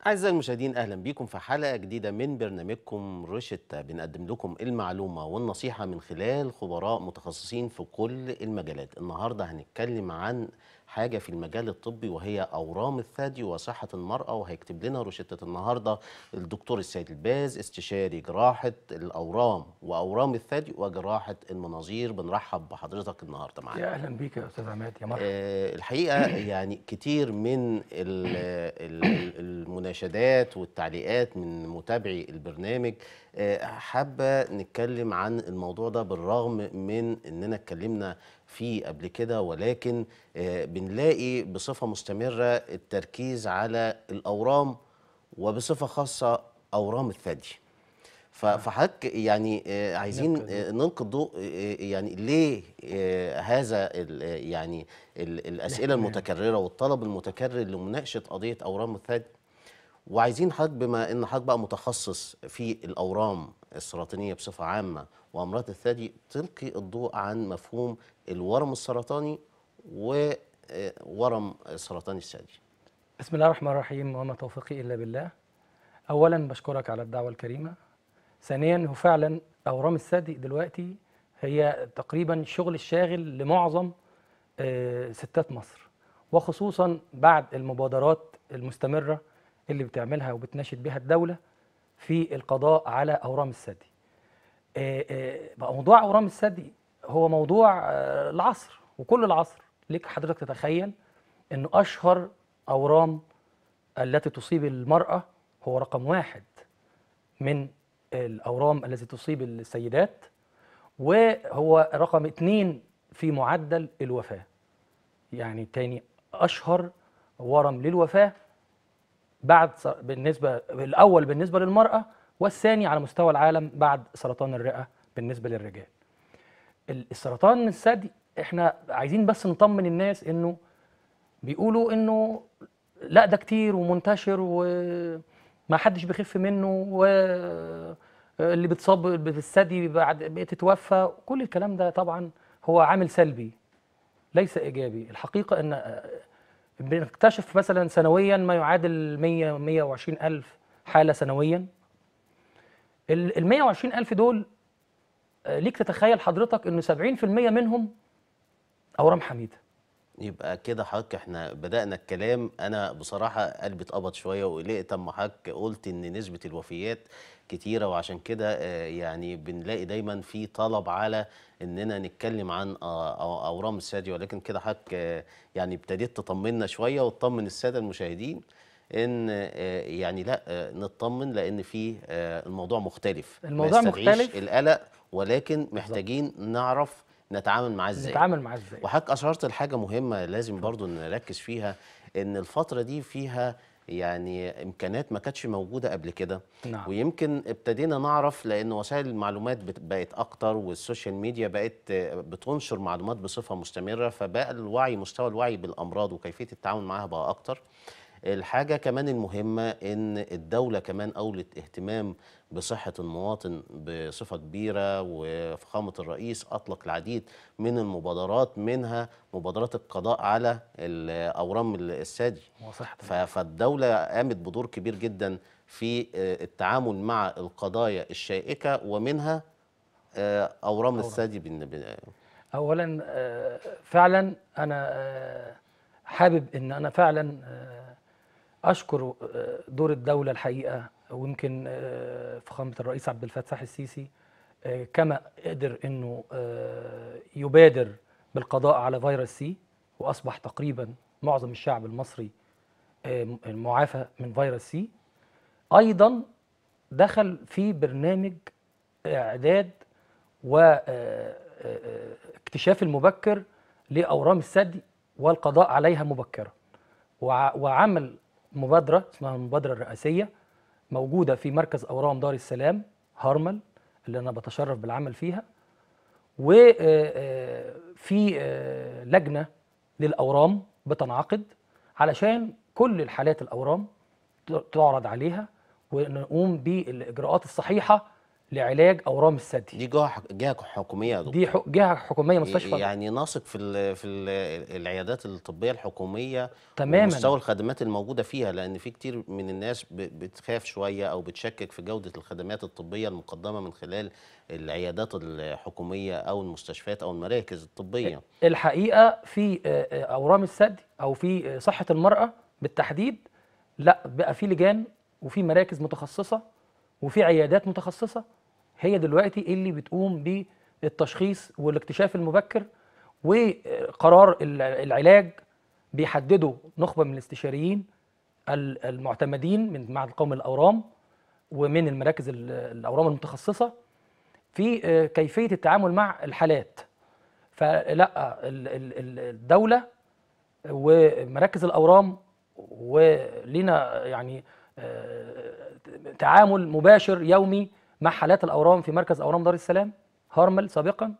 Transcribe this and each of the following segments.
أعزائي المشاهدين أهلا بكم في حلقة جديدة من برنامجكم روشتة بنقدم لكم المعلومة والنصيحة من خلال خبراء متخصصين في كل المجالات النهاردة هنتكلم عن حاجة في المجال الطبي وهي أورام الثدي وصحة المرأة وهيكتب لنا روشتة النهاردة الدكتور السيد الباز استشاري جراحة الأورام وأورام الثدي وجراحة المناظير بنرحب بحضرتك النهاردة معانا يا اهلا بيك يا استاذ عماد يا مرحبا آه، الحقيقه يعني كتير من ال- ال- المناشدات والتعليقات من متابعي البرنامج آه، حابه نتكلم عن الموضوع ده بالرغم من اننا اتكلمنا فيه قبل كده ولكن آه، بنلاقي بصفه مستمره التركيز على الاورام وبصفه خاصه اورام الثدي ف- فحضرتك يعني آه، عايزين نلقي آه، نلقي الضوء آه، يعني ليه آه، هذا ال- آه، يعني ال- الاسئله الاهتمام. المتكرره والطلب المتكرر لمناقشه قضيه اورام الثدي وعايزين حضرتك بما ان حضرتك بقى متخصص في الاورام السرطانيه بصفه عامه وامراض الثدي تلقي الضوء عن مفهوم الورم السرطاني وورم سرطان الثدي بسم الله الرحمن الرحيم وما توفيقي الا بالله اولا بشكرك على الدعوه الكريمه ثانيا هو فعلا اورام الثدي دلوقتي هي تقريبا الشغل الشاغل لمعظم آه، ستات مصر وخصوصا بعد المبادرات المستمره اللي بتعملها وبتناشد بها الدوله في القضاء على اورام الثدي آه، آه، بقى موضوع اورام الثدي هو موضوع آه، العصر وكل العصر ليك حضرتك تتخيل انه اشهر اورام التي تصيب المراه هو رقم واحد من الاورام التي تصيب السيدات وهو رقم اتنين في معدل الوفاه يعني تاني اشهر ورم للوفاه بعد س- بالنسبه الاول بالنسبه للمراه والثاني على مستوى العالم بعد سرطان الرئه بالنسبه للرجال ال- السرطان الثدي احنا عايزين بس نطمن الناس انه بيقولوا انه لا ده كتير ومنتشر وما حدش بيخف منه واللي بتصاب بالثدي بعد بتتوفى كل الكلام ده طبعا هو عامل سلبي ليس ايجابي الحقيقه ان آه، بنكتشف مثلا سنويا ما يعادل 100 120 الف حاله سنويا ال 120 الف دول آه، ليك تتخيل حضرتك ان 70% منهم اورام حميده يبقى كده حضرتك احنا بدأنا الكلام انا بصراحة قلبي اتقبض شوية وقلقت اما حضرتك قلت ان نسبة الوفيات كتيرة وعشان كده آه، يعني بنلاقي دايما في طلب على اننا نتكلم عن آه، أو- اورام الثدي ولكن كده حضرتك آه، يعني ابتديت تطمنا شوية وتطمن السادة المشاهدين ان آه، يعني لا آه، نطمن لان في آه، الموضوع مختلف ما الموضوع يستدعيش مختلف. القلق ولكن محتاجين نعرف نتعامل معاه ازاي نتعامل معاه ازاي وحضرتك اشرت لحاجه مهمه لازم برضو نركز فيها ان الفتره دي فيها يعني امكانات ما كانتش موجوده قبل كده نعم. ويمكن ابتدينا نعرف لان وسائل المعلومات بت- بقت اكتر والسوشيال ميديا بقت آه، بتنشر معلومات بصفه مستمره فبقى الوعي مستوى الوعي بالامراض وكيفيه التعامل معاها بقى اكتر الحاجة كمان المهمة إن الدولة كمان أولت اهتمام بصحة المواطن بصفة كبيرة وفخامة الرئيس أطلق العديد من المبادرات منها مبادرات القضاء على الأورام الثدي وصحة ف- فالدولة قامت بدور كبير جدا في آه، التعامل مع القضايا الشائكة ومنها آه، أورام الثدي بن- بن- اولا آه، فعلا انا آه، حابب ان انا فعلا آه، اشكر آه، دور الدوله الحقيقه ويمكن آه، فخامه الرئيس عبد الفتاح السيسي آه، كما قدر انه آه، يبادر بالقضاء على فيروس سي واصبح تقريبا معظم الشعب المصري آه، معافى من فيروس سي ايضا دخل في برنامج اعداد واكتشاف المبكر لاورام الثدي والقضاء عليها مبكرا وع- وعمل مبادره اسمها المبادره الرئاسيه موجوده في مركز اورام دار السلام هرمل اللي انا بتشرف بالعمل فيها وفي لجنه للاورام بتنعقد علشان كل الحالات الاورام ت- تعرض عليها ونقوم بالاجراءات الصحيحه لعلاج اورام الثدي دي جهه حك- جهه حكوميه يا دكتور دي حك- جهه حكوميه مستشفى يعني نثق في ال في ال العيادات الطبيه الحكوميه تماماً. ومستوى الخدمات الموجوده فيها لان في كتير من الناس ب- بتخاف شويه او بتشكك في جوده الخدمات الطبيه المقدمه من خلال العيادات الحكوميه او المستشفيات او المراكز الطبيه الحقيقه في آه، آه، اورام الثدي او في آه، صحه المراه بالتحديد لا بقى في لجان وفي مراكز متخصصه وفي عيادات متخصصه هي دلوقتي اللي بتقوم بالتشخيص والاكتشاف المبكر وقرار ال- العلاج بيحدده نخبه من الاستشاريين ال- المعتمدين من معهد القومي للاورام ومن المراكز ال- الاورام المتخصصه في آه، كيفيه التعامل مع الحالات فلا ال- ال- ال- الدوله ومراكز الاورام ولنا يعني آه، تعامل مباشر يومي مع حالات الاورام في مركز اورام دار السلام هارمل سابقا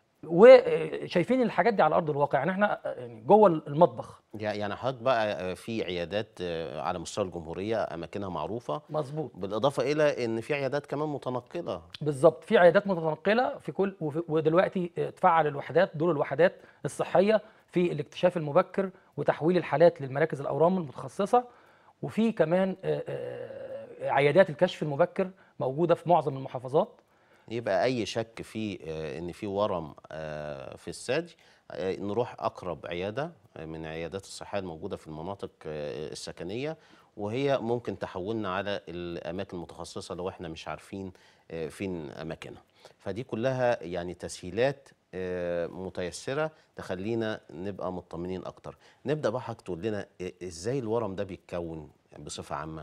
وشايفين الحاجات دي على ارض الواقع يعني احنا آه، يعني جوه المطبخ يع- يعني حضرتك بقى في عيادات آه، على مستوى الجمهوريه اماكنها معروفه مظبوط بالاضافه الى ان في عيادات كمان متنقله بالظبط في عيادات متنقله في كل وفي- ودلوقتي آه، تفعل الوحدات دور الوحدات الصحيه في الاكتشاف المبكر وتحويل الحالات للمراكز الاورام المتخصصه وفي كمان آه، آه، عيادات الكشف المبكر موجوده في معظم المحافظات يبقى اي شك في آه، ان في ورم آه، في الثدي آه، نروح اقرب عياده آه، من عيادات الصحيه الموجوده في المناطق آه، السكنيه وهي ممكن تحولنا على الاماكن المتخصصه لو احنا مش عارفين آه، فين اماكنها فدي كلها يعني تسهيلات آه، متيسره تخلينا نبقى مطمنين اكتر نبدا بقى حضرتك تقول لنا آه، ازاي الورم ده بيتكون بصفه عامه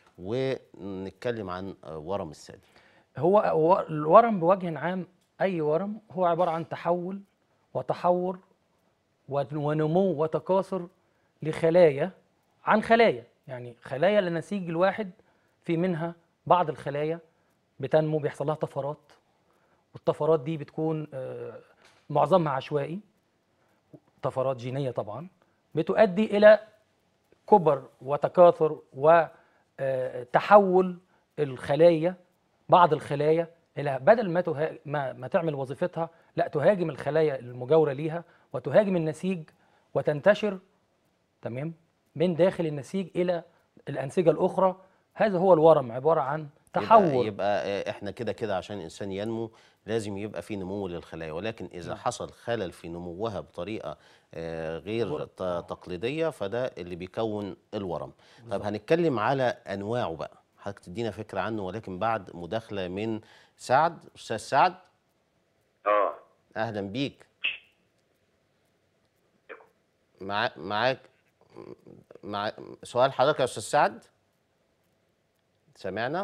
ونتكلم عن آه، ورم الثدي هو هو الورم بوجه عام اي ورم هو عباره عن تحول وتحور ون- ونمو وتكاثر لخلايا عن خلايا يعني خلايا النسيج الواحد في منها بعض الخلايا بتنمو بيحصل لها طفرات والطفرات دي بتكون آه، معظمها عشوائي طفرات جينيه طبعا بتؤدي الى كبر وتكاثر وتحول الخلايا بعض الخلايا الى بدل ما تها... ما, ما تعمل وظيفتها لا تهاجم الخلايا المجاوره ليها وتهاجم النسيج وتنتشر تمام من داخل النسيج الى الانسجه الاخرى هذا هو الورم عباره عن تحور يبقى, يبقى آه، احنا كده كده عشان الانسان ينمو لازم يبقى في نمو للخلايا ولكن اذا حصل خلل في نموها بطريقه آه، غير ت- تقليديه فده اللي بيكون الورم طب هنتكلم على انواعه بقى حضرتك تدينا فكره عنه ولكن بعد مداخله من سعد استاذ سعد اه اهلا بيك مع معاك مع سؤال حضرتك يا استاذ سعد سمعنا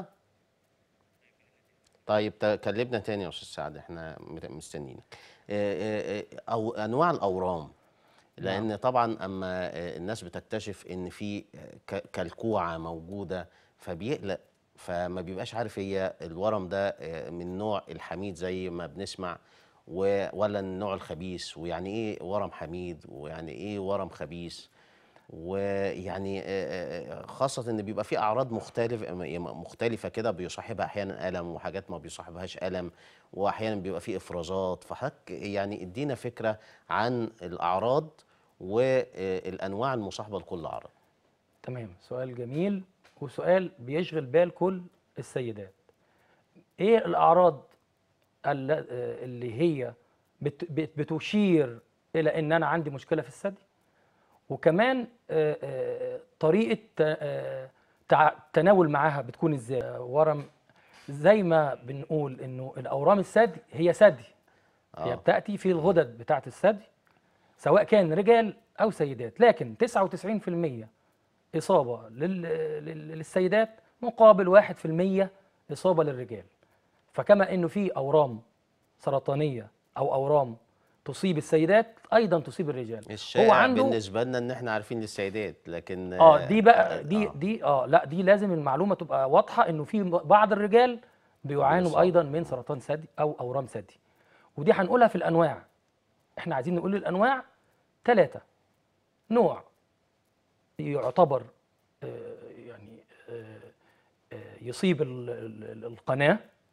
طيب ت- كلمنا تاني يا استاذ سعد احنا مت- مستنيينك آه، آه، آه، او انواع الاورام لان طبعا اما آه، الناس بتكتشف ان في آه، ك- كلكوعه موجوده فبيقلق فما بيبقاش عارف هي الورم ده آه، من نوع الحميد زي ما بنسمع و- ولا النوع الخبيث ويعني ايه ورم حميد ويعني ايه ورم خبيث ويعني آه، آه، خاصة ان بيبقى في اعراض مختلفة مختلفة كده بيصاحبها احيانا الم وحاجات ما بيصاحبهاش الم واحيانا بيبقى في افرازات فحضرتك يعني ادينا فكرة عن الاعراض والانواع المصاحبة لكل عرض تمام سؤال جميل وسؤال بيشغل بال كل السيدات ايه الاعراض الل- آه، اللي هي بت- بت- بتشير الى ان انا عندي مشكله في الثدي وكمان آه، آه، طريقه آه، تع- التناول معاها بتكون ازاي آه، ورم زي ما بنقول انه الاورام الثدي هي ثدي هي آه. بتاتي في الغدد بتاعه الثدي سواء كان رجال او سيدات لكن 99% اصابه لل... لل- للسيدات مقابل 1% اصابه للرجال فكما انه في اورام سرطانيه او اورام تصيب السيدات ايضا تصيب الرجال الشائع بالنسبة لنا ان احنا عارفين للسيدات لكن اه دي بقى دي آه. دي اه لا دي لازم المعلومه تبقى واضحه انه في بعض الرجال بيعانوا بيصاب. ايضا من سرطان ثدي او اورام ثدي ودي هنقولها في الانواع احنا عايزين نقول الانواع ثلاثه نوع يعتبر آه، يعني آه، آه، يصيب ال- ال- ال- القناه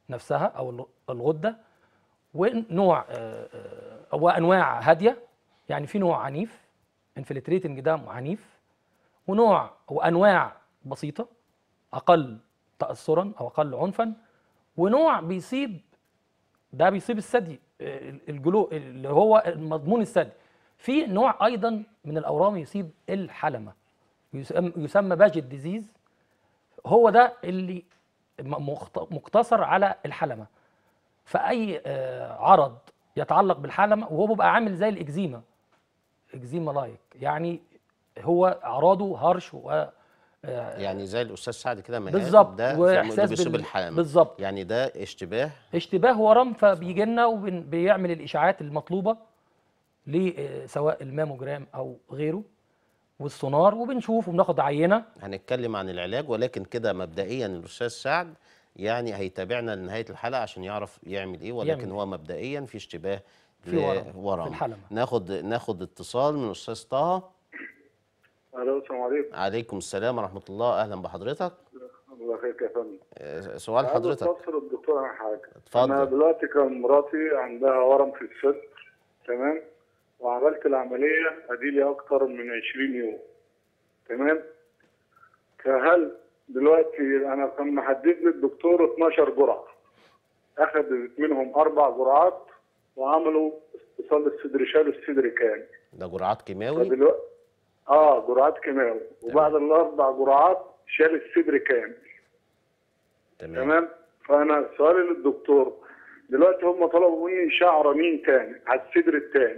نفسها او الغ- الغده ونوع آه، آه، وانواع هاديه يعني في نوع عنيف انفلتريتنج ده عنيف ونوع وانواع بسيطه اقل تاثرا او اقل عنفا ونوع بيصيب ده بيصيب الثدي آه، الجلو اللي هو مضمون الثدي في نوع ايضا من الاورام يصيب الحلمه يسمى, يسمى باجت ديزيز هو ده اللي م- مخت- مقتصر على الحلمه فاي آه، عرض يتعلق بالحلمه وهو بيبقى عامل زي الاكزيما اكزيما لايك يعني هو اعراضه هرش و آه، يعني زي الاستاذ سعد كده ما قال بالظبط ده واحساس ده بيصيب بال- الحلمه بالظبط يعني ده اشتباه اشتباه ورم فبيجي لنا وبيعمل الاشاعات المطلوبه ل- آه، سواء الماموجرام او غيره والسونار وبنشوف وبناخد عينه هنتكلم عن العلاج ولكن كده مبدئيا الاستاذ سعد يعني هيتابعنا لنهايه الحلقه عشان يعرف يعمل ايه ولكن يعمل هو مبدئيا في اشتباه في ورم، لورم. في الحلمة. ناخد ناخد اتصال من استاذ طه الو السلام عليكم عليكم السلام ورحمه الله اهلا بحضرتك الله يخليك يا فندم آه، سؤال عايز حضرتك استفسر الدكتور عن حاجه اتفضل. انا دلوقتي كان مراتي عندها ورم في الصدر تمام وعملت العمليه اديلي اكتر من 20 يوم تمام فهل دلوقتي انا كان محدد لي الدكتور 12 جرعه اخذت منهم اربع جرعات وعملوا اتصال الصدر شالوا الصدر كامل ده جرعات كيماوي فدلوقتي اه جرعات كيماوي وبعد الاربع جرعات شال الصدر كامل تمام تمام فانا سؤالي للدكتور دلوقتي هم طلبوا مني اشعه رنين تاني على الصدر التاني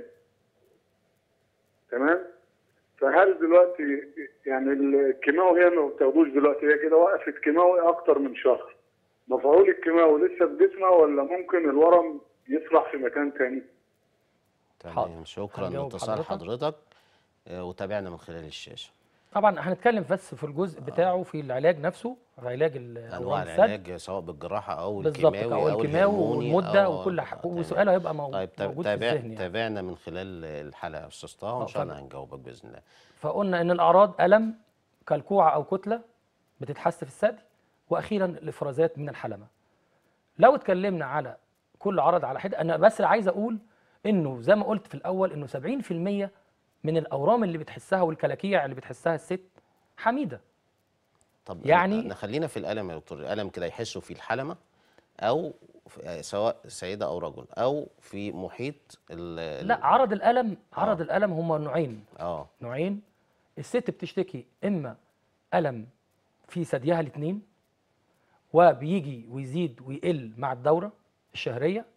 تمام فهل دلوقتي يعني الكيماوي هي ما بتاخدوش دلوقتي هي كده وقفت كيماوي اكتر من شهر مفعول الكيماوي لسه في جسمها ولا ممكن الورم يصلح في مكان تاني تمام حاضر. شكرا هنجاوب لاتصال حضرتك. حضرتك آه، وتابعنا من خلال الشاشه طبعا هنتكلم بس في الجزء بتاعه في العلاج نفسه علاج ال- انواع اورام الثدي العلاج سواء بالجراحه او بالظبط الكيماوي او الكيماوي الهرموني والمده أو- وكل آه، حاجه تمام. وسؤاله هيبقى مو- طيب تاب- موجود في تابع الذهن يعني. تابعنا من خلال الحلقه يا استاذ طه آه، وان شاء الله اتفضل. هنجاوبك باذن الله فقلنا ان الاعراض الم كالكوعه او كتله بتتحس في الثدي واخيرا الافرازات من الحلمه لو اتكلمنا على كل عرض على حده انا بس عايز اقول انه زي ما قلت في الاول انه 70% من الاورام اللي بتحسها والكلاكيع اللي بتحسها الست حميده طب يعني- يعني نخلينا في الالم يا دكتور الالم كده يحسوا في الحلمه او في- آه، سواء سيده او رجل او في محيط ال لا عرض الالم عرض الالم هما نوعين اه نوعين الست بتشتكي اما الم في ثديها الاثنين وبيجي ويزيد ويقل مع الدوره الشهريه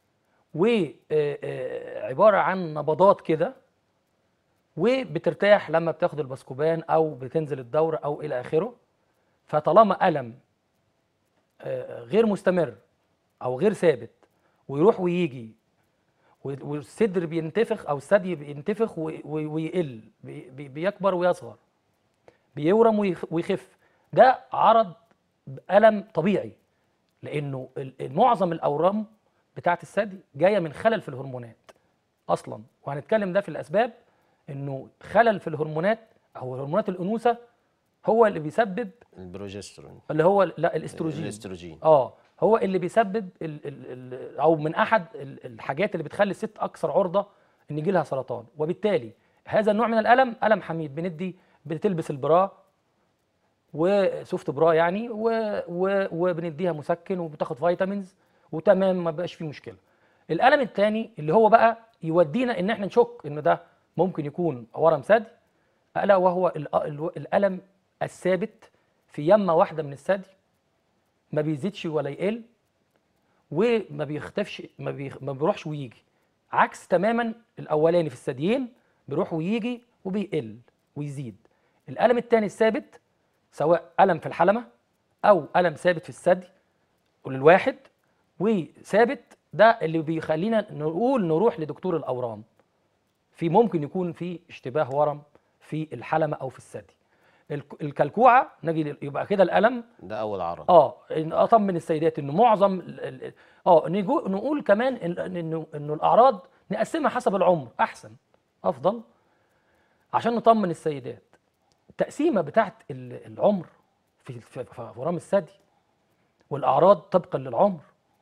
وعباره عن نبضات كده وبترتاح لما بتاخد البسكوبان او بتنزل الدوره او الى اخره فطالما الم آه، غير مستمر او غير ثابت ويروح ويجي و- والصدر بينتفخ او الثدي بينتفخ و- و- ويقل بي- بي- بيكبر ويصغر بيورم ويخ- ويخف ده عرض ألم طبيعي لأنه ال- ال- معظم الأورام بتاعة الثدي جاية من خلل في الهرمونات أصلا وهنتكلم ده في الأسباب إنه خلل في الهرمونات أو هرمونات الأنوثة هو اللي بيسبب البروجسترون اللي هو لا الاستروجين الاستروجين اه هو اللي بيسبب ال ال ال او من احد ال- الحاجات اللي بتخلي الست اكثر عرضه ان يجي لها سرطان وبالتالي هذا النوع من الالم الم حميد بندي بتلبس البرا وسوفت برا يعني و و وبنديها مسكن وبتاخد فيتامينز وتمام ما بقاش فيه مشكله الالم الثاني اللي هو بقى يودينا ان احنا نشك ان ده ممكن يكون ورم ثدي الا وهو ال- ال- الالم الثابت في يمه واحده من الثدي ما بيزيدش ولا يقل وما بيختفش ما, بيخ... ما بيروحش ويجي عكس تماما الاولاني في الثديين بيروح ويجي وبيقل ويزيد الالم الثاني الثابت سواء الم في الحلمه او الم ثابت في الثدي للواحد وثابت ده اللي بيخلينا نقول نروح لدكتور الاورام في ممكن يكون في اشتباه ورم في الحلمه او في الثدي الك- الكلكوعه نجي لل- يبقى كده الالم ده اول عرض اه إن اطمن السيدات انه معظم ال- ال- اه نجو- نقول كمان إن- انه انه الاعراض نقسمها حسب العمر احسن افضل عشان نطمن السيدات التقسيمه بتاعت ال- العمر في في في ورام الثدي والاعراض طبقا للعمر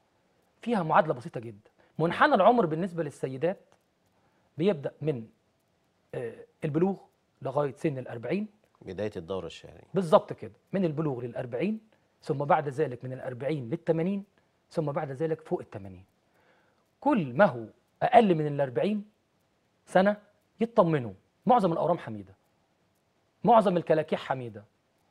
فيها معادله بسيطه جدا منحنى العمر بالنسبه للسيدات بيبدا من آه، البلوغ لغايه سن الأربعين بدايه الدوره الشهريه بالظبط كده من البلوغ للأربعين ثم بعد ذلك من الأربعين للثمانين ثم بعد ذلك فوق الثمانين كل ما هو أقل من الأربعين سنة يطمنوا معظم الأورام حميدة معظم الكلاكيع حميدة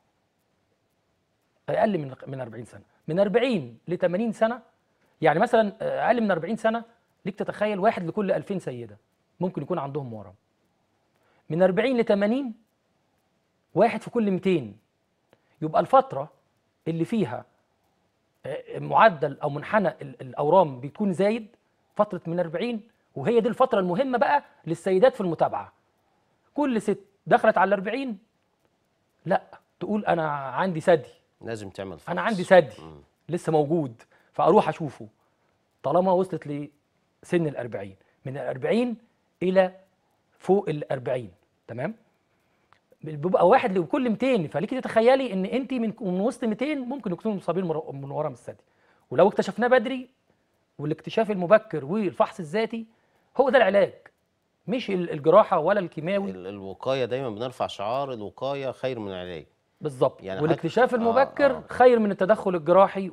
أقل من من 40 سنة من 40 ل 80 سنة يعني مثلا أقل من 40 سنة ليك تتخيل واحد لكل 2000 سيدة ممكن يكون عندهم ورم من 40 ل 80 واحد في كل 200 يبقى الفترة اللي فيها آه، معدل أو منحنى ال- الأورام بيكون زايد فترة من 40 وهي دي الفترة المهمة بقى للسيدات في المتابعة كل ست دخلت على 40 لا تقول أنا عندي ثدي لازم تعمل فحص أنا عندي ثدي لسه موجود فأروح أشوفه طالما وصلت لسن الأربعين من الأربعين إلى فوق الأربعين تمام بيبقى واحد لكل 200 فليكي تتخيلي ان انت من من وسط 200 ممكن يكونوا مصابين مر- من ورم الثدي ولو اكتشفناه بدري والاكتشاف المبكر والفحص الذاتي هو ده العلاج مش ال- الجراحه ولا الكيماوي ال- الوقايه دايما بنرفع شعار الوقايه خير من العلاج بالظبط يعني يعني والاكتشاف حضرتك- آه، المبكر آه. خير من التدخل الجراحي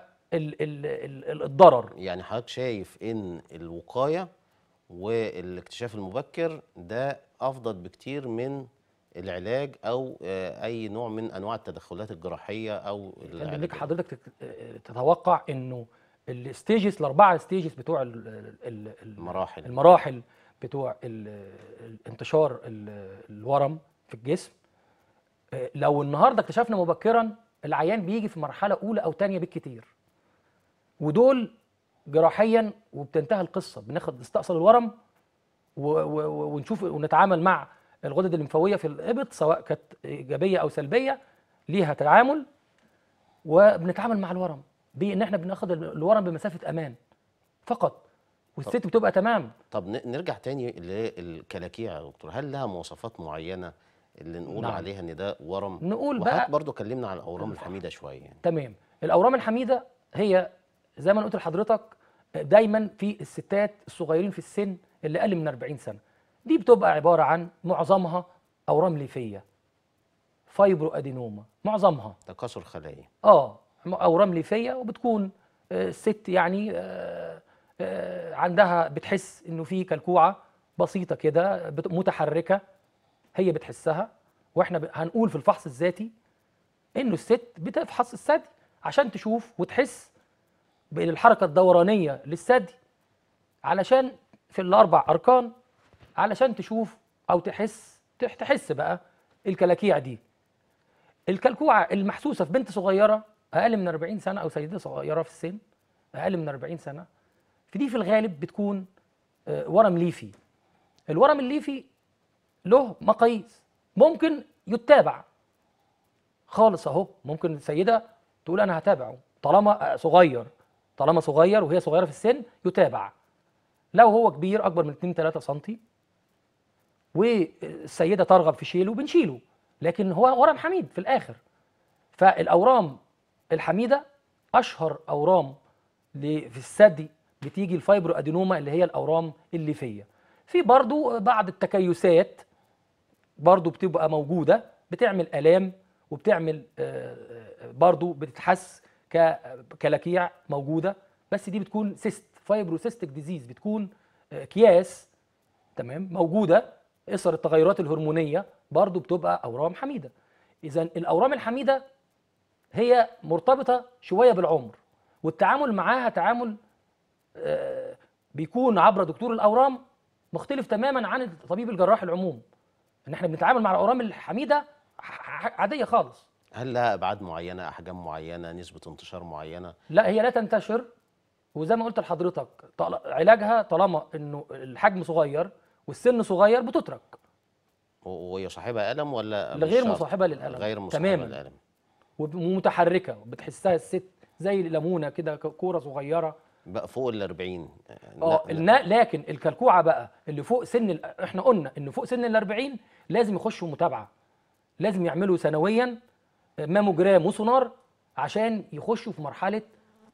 والضرر يعني حضرتك شايف ان الوقايه والاكتشاف المبكر ده افضل بكتير من العلاج او آه، اي نوع من انواع التدخلات الجراحيه او خلي العلاج بالك حضرتك تت- تتوقع انه الستيجز الاربعه ستيجز بتوع ال- ال- ال- المراحل. المراحل بتوع ال- ال- انتشار ال- الورم في الجسم آه، لو النهارده اكتشفنا مبكرا العيان بيجي في مرحله اولى او ثانيه بالكتير ودول جراحيا وبتنتهي القصه بناخد نستأصل الورم و- و- و- ونشوف ونتعامل مع الغدد الليمفاويه في الابط سواء كانت ايجابيه او سلبيه ليها تعامل وبنتعامل مع الورم بان احنا بناخد الورم بمسافه امان فقط والست بتبقى تمام طب ن- نرجع تاني للكلاكيع يا دكتور هل لها مواصفات معينه اللي نقول نعم. عليها ان ده ورم نقول وحضرتك بقى برضو كلمنا عن الاورام الحميده شويه يعني. تمام الاورام الحميده هي زي ما أنا قلت لحضرتك دايما في الستات الصغيرين في السن اللي اقل من 40 سنه دي بتبقى عباره عن معظمها اورام ليفيه فايبرو ادينوما معظمها تكاثر خلايا اه اورام ليفيه وبتكون آه، الست يعني آه، آه، عندها بتحس انه في كلكوعه بسيطه كده بت- متحركه هي بتحسها واحنا ب- هنقول في الفحص الذاتي انه الست بتفحص الثدي عشان تشوف وتحس بالحركه الدورانيه للثدي علشان في الاربع اركان علشان تشوف او تحس تح- تحس بقى الكلاكيع دي الكلكوعه المحسوسه في بنت صغيره اقل من 40 سنه او سيده صغيره في السن اقل من 40 سنه في دي في الغالب بتكون آه، ورم ليفي الورم الليفي له مقاييس ممكن يتابع خالص اهو ممكن السيده تقول انا هتابعه طالما آه، صغير طالما صغير وهي صغيره في السن يتابع لو هو كبير اكبر من 2 3 سم والسيده ترغب في شيله بنشيله لكن هو ورم حميد في الاخر فالاورام الحميده اشهر اورام ل- في الثدي بتيجي الفايبرو ادينوما اللي هي الاورام الليفيه في برضو بعض التكيسات برضو بتبقى موجوده بتعمل الام وبتعمل آه، آه، برضو بتتحس ككلاكيع موجوده بس دي بتكون سيست فايبرو سيستك ديزيز بتكون آه، اكياس تمام موجوده اثر التغيرات الهرمونيه برضو بتبقى اورام حميده اذا الاورام الحميده هي مرتبطه شويه بالعمر والتعامل معاها تعامل آه، بيكون عبر دكتور الاورام مختلف تماما عن الطبيب الجراح العموم ان احنا بنتعامل مع الاورام الحميده ح- ح- عاديه خالص هل لها ابعاد معينه احجام معينه نسبه انتشار معينه لا هي لا تنتشر وزي ما قلت لحضرتك طال- علاجها طالما انه الحجم صغير والسن صغير بتترك و- وهي صاحبها الم ولا مش غير شرط؟ مصاحبه للالم غير مصاحبه تماما للالم ومتحركه بتحسها الست زي الليمونه كده ك- كوره صغيره بقى فوق ال 40 اه النا- لكن الكلكوعه بقى اللي فوق سن ال- احنا قلنا انه فوق سن ال 40 لازم يخشوا متابعه لازم يعملوا سنويا ماموجرام وسونار عشان يخشوا في مرحله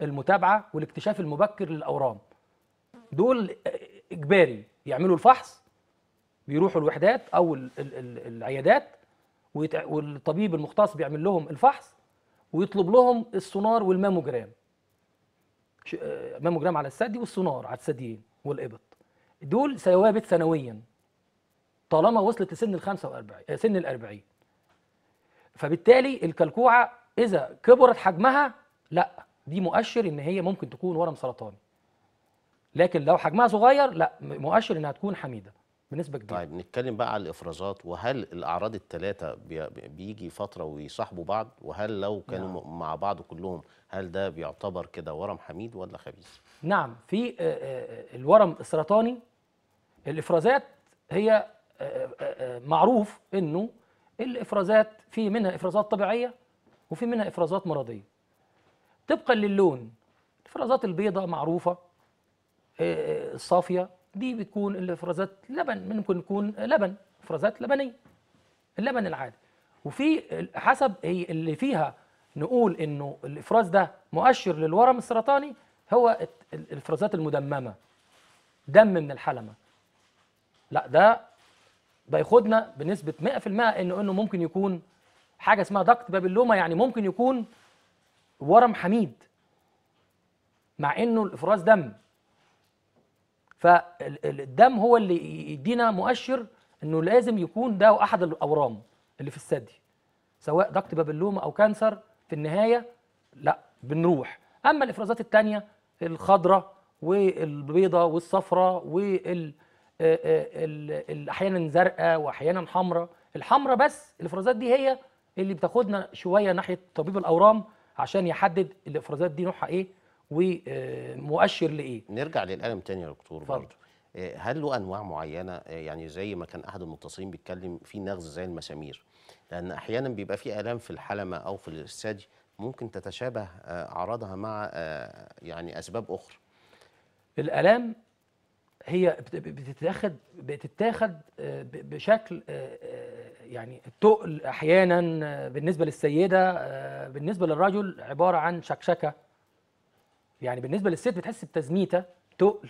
المتابعه والاكتشاف المبكر للاورام دول اجباري يعملوا الفحص بيروحوا الوحدات او ال- ال- ال- العيادات ويتع- والطبيب المختص بيعمل لهم الفحص ويطلب لهم السونار والماموجرام ش- آه، ماموجرام على الثدي والسونار على الثديين والابط دول ثوابت سنويا طالما وصلت لسن ال 45 آه، سن ال 40 فبالتالي الكلكوعه اذا كبرت حجمها لا دي مؤشر ان هي ممكن تكون ورم سرطاني لكن لو حجمها صغير لا م- مؤشر انها تكون حميده بنسبه كبيره طيب نتكلم بقى على الافرازات وهل الاعراض الثلاثه بيجي فتره ويصاحبوا بعض وهل لو كانوا نعم. م- مع بعض كلهم هل ده بيعتبر كده ورم حميد ولا خبيث نعم في آه، آه، الورم السرطاني الافرازات هي آه، آه، آه، معروف انه الافرازات في منها افرازات طبيعيه وفي منها افرازات مرضيه طبقا للون الافرازات البيضاء معروفه آه، آه، الصافيه دي بتكون الافرازات لبن ممكن يكون لبن افرازات لبنيه اللبن العادي وفي حسب هي اللي فيها نقول انه الافراز ده مؤشر للورم السرطاني هو الت- ال- الافرازات المدممه دم من الحلمه لا ده بياخدنا بنسبه 100% انه انه ممكن يكون حاجه اسمها دكت بابيلوما يعني ممكن يكون ورم حميد مع انه الافراز دم فالدم هو اللي يدينا مؤشر انه لازم يكون ده احد الاورام اللي في الثدي سواء دكت بابلوما او كانسر في النهايه لا بنروح اما الافرازات الثانيه الخضراء والبيضاء والصفراء وال آه، آه، ال- ال- احيانا زرقاء واحيانا حمراء الحمراء بس الافرازات دي هي اللي بتاخدنا شويه ناحيه طبيب الاورام عشان يحدد الافرازات دي نوعها ايه ومؤشر لايه نرجع للالم تاني يا دكتور اتفضل. برضه آه، هل له انواع معينه آه، يعني زي ما كان احد المتصلين بيتكلم في نغز زي المسامير لان احيانا بيبقى في الام في الحلمه او في الثدي ممكن تتشابه آه، اعراضها مع آه، يعني اسباب اخرى الالام هي بت- بتتاخد بتتاخد آه، ب- بشكل آه، آه، يعني التقل احيانا آه، بالنسبه للسيده آه، بالنسبه للرجل عباره عن شكشكه يعني بالنسبه للست بتحس بتزميته تقل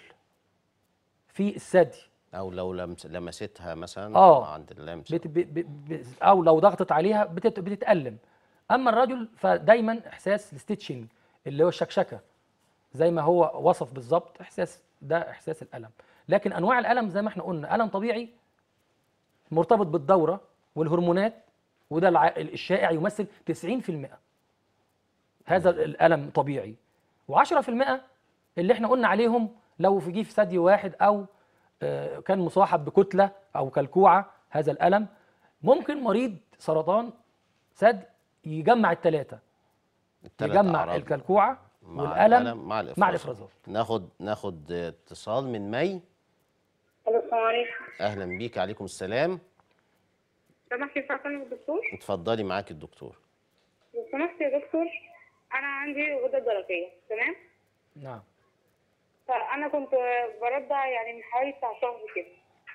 في الثدي او لو لمس لمستها مثلا آه. عند اللمس بت ب ب ب او لو ضغطت عليها بتت بتتالم اما الرجل فدايما احساس الستيتشنج اللي هو الشكشكه زي ما هو وصف بالظبط احساس ده احساس الالم لكن انواع الالم زي ما احنا قلنا الم طبيعي مرتبط بالدوره والهرمونات وده الع- الشائع يمثل 90% هذا الالم طبيعي و10% اللي احنا قلنا عليهم لو في جه في ثدي واحد او آه، كان مصاحب بكتله او كلكوعه هذا الالم ممكن مريض سرطان ثدي يجمع الثلاثه التلات يجمع أعراض الكلكوعه مع والالم الألم مع الافراز مع الافرازات ناخد ناخد آه، اتصال من مي الو السلام عليكم اهلا بيك عليكم السلام سمحت ينفع اكلم الدكتور اتفضلي معاك الدكتور لو سمحت يا دكتور انا عندي غده درقيه تمام نعم فانا كنت برضع يعني من حوالي بتاع شهر كده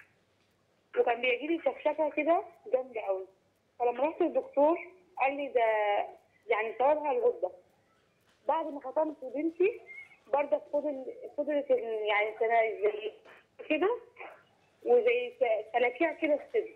وكان بيجي لي شكشكه كده جامده قوي فلما رحت للدكتور قال لي ده يعني سببها الغده بعد ما خطبت بنتي برضه فضل فضلت ال- يعني سنة زي كده وزي س- سلاكيع كده في الصدر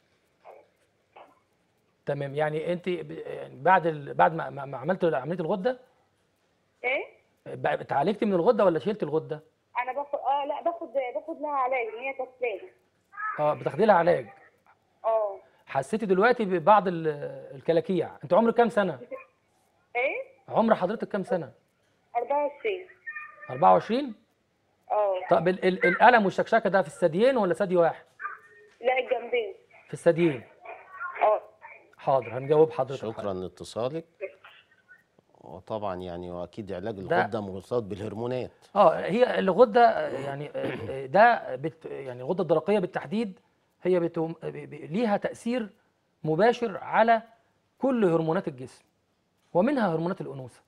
تمام يعني انت ب- يعني بعد ال... بعد ما, ما ما عملت عمليه الغده ايه بقى اتعالجت من الغده ولا شلت الغده انا باخد اه لا باخد باخد لها علاج ان هي كسلانه اه بتاخدي لها علاج اه حسيتي دلوقتي ببعض ال- الكلاكيع انت عمرك كام سنه ايه عمر حضرتك كام سنه 24 24 اه طب ال- ال- الالم والشكشكه ده في الثديين ولا ثدي واحد لا الجنبين في الثديين اه حاضر هنجاوب حضرتك شكرا لاتصالك وطبعا يعني واكيد علاج ده- الغده مرتبط بالهرمونات اه هي الغده آه، يعني آه، آه، ده بت يعني الغده الدرقيه بالتحديد هي بتم ب- ب- ليها تاثير مباشر على كل هرمونات الجسم ومنها هرمونات الانوثه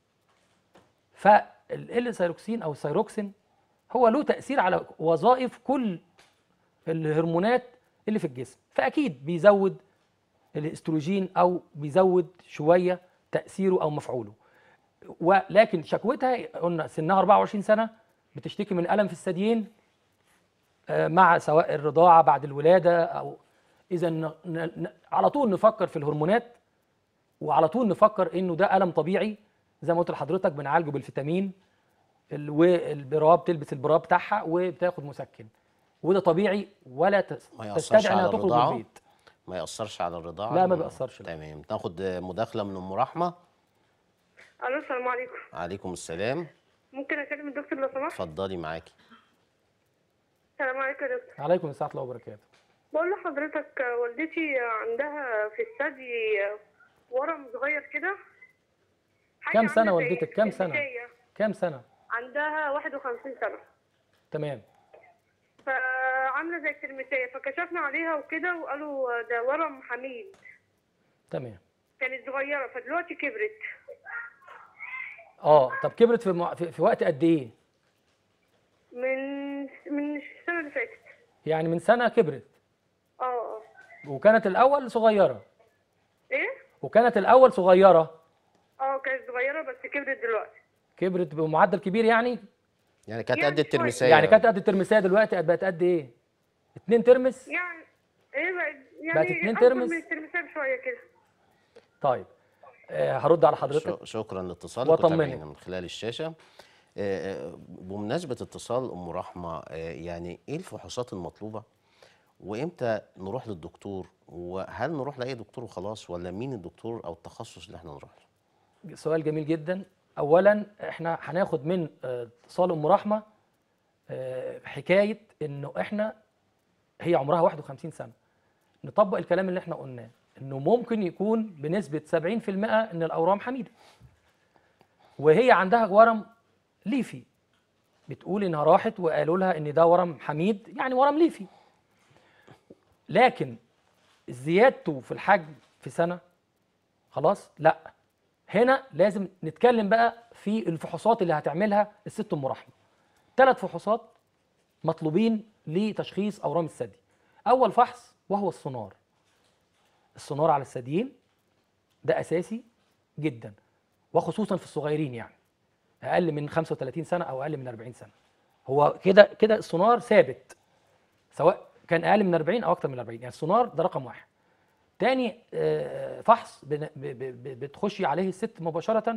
فال سيروكسين او السيروكسين هو له تاثير على وظائف كل الهرمونات اللي في الجسم فاكيد بيزود الاستروجين او بيزود شويه تاثيره او مفعوله ولكن شكوتها قلنا سنها 24 سنه بتشتكي من الم في الثديين آه، مع سواء الرضاعه بعد الولاده او اذا ن- ن- على طول نفكر في الهرمونات وعلى طول نفكر انه ده الم طبيعي زي ما قلت لحضرتك بنعالجه بالفيتامين ال- والبراب تلبس البراب بتاعها وبتاخد مسكن وده طبيعي ولا تس- ما يأثرش تستدعي انها على تخرج من الرضاعة؟ البيت ما يأثرش على الرضاعة لا، ما بيأثرش، لا. تمام ناخد مداخلة من أم رحمة الو السلام عليكم عليكم السلام ممكن اكلم الدكتور لو سمحت اتفضلي معاكي السلام عليكم يا دكتور عليكم السلام ورحمه الله وبركاته بقول لحضرتك والدتي عندها في الثدي ورم صغير كده حاجة كام سنة عاملة زي والدتك؟ كام سنة؟ البداية. كام سنه عندها 51 سنة تمام فعاملة زي الترمسية فكشفنا عليها وكده وقالوا ده ورم حميد تمام كانت صغيرة فدلوقتي كبرت اه طب كبرت في, مع... في في وقت قد ايه من من السنة اللي فاتت يعني من سنه كبرت اه اه وكانت الاول صغيره ايه؟ وكانت الاول صغيره اه كانت صغيرة بس كبرت دلوقتي كبرت بمعدل كبير يعني يعني كانت يعني قد شوية. الترمسية يعني كانت قد الترمسيه دلوقتي بقت قد ايه اتنين ترمس يعني ايه بقت يعني بقت اتنين أكبر ترمس؟ من الترمسية بشوية كده طيب آه هرد على حضرتك ش- شكرا لاتصالك وأطمنك. وتابعينا من خلال الشاشة آه، آه، بمناسبة اتصال أم رحمة آه، يعني إيه الفحوصات المطلوبة وإمتى نروح للدكتور وهل نروح لأي دكتور وخلاص ولا مين الدكتور أو التخصص اللي احنا نروح له سؤال جميل جدا اولا احنا هناخد من آه، اتصال ام رحمه آه، حكايه انه احنا هي عمرها 51 سنه نطبق الكلام اللي احنا قلناه انه ممكن يكون بنسبه 70% ان الاورام حميده وهي عندها ورم ليفي بتقول انها راحت وقالوا لها ان ده ورم حميد يعني ورم ليفي لكن زيادته في الحجم في سنه خلاص لا هنا لازم نتكلم بقى في الفحوصات اللي هتعملها الست ام رحمه ثلاث فحوصات مطلوبين لتشخيص اورام الثدي اول فحص وهو السونار السونار على الثديين ده اساسي جدا وخصوصا في الصغيرين يعني اقل من 35 سنه او اقل من 40 سنه هو كده كده السونار ثابت سواء كان اقل من 40 او اكتر من 40 يعني السونار ده رقم واحد تاني آه، فحص بن- ب- ب- ب- بتخشي عليه الست مباشرة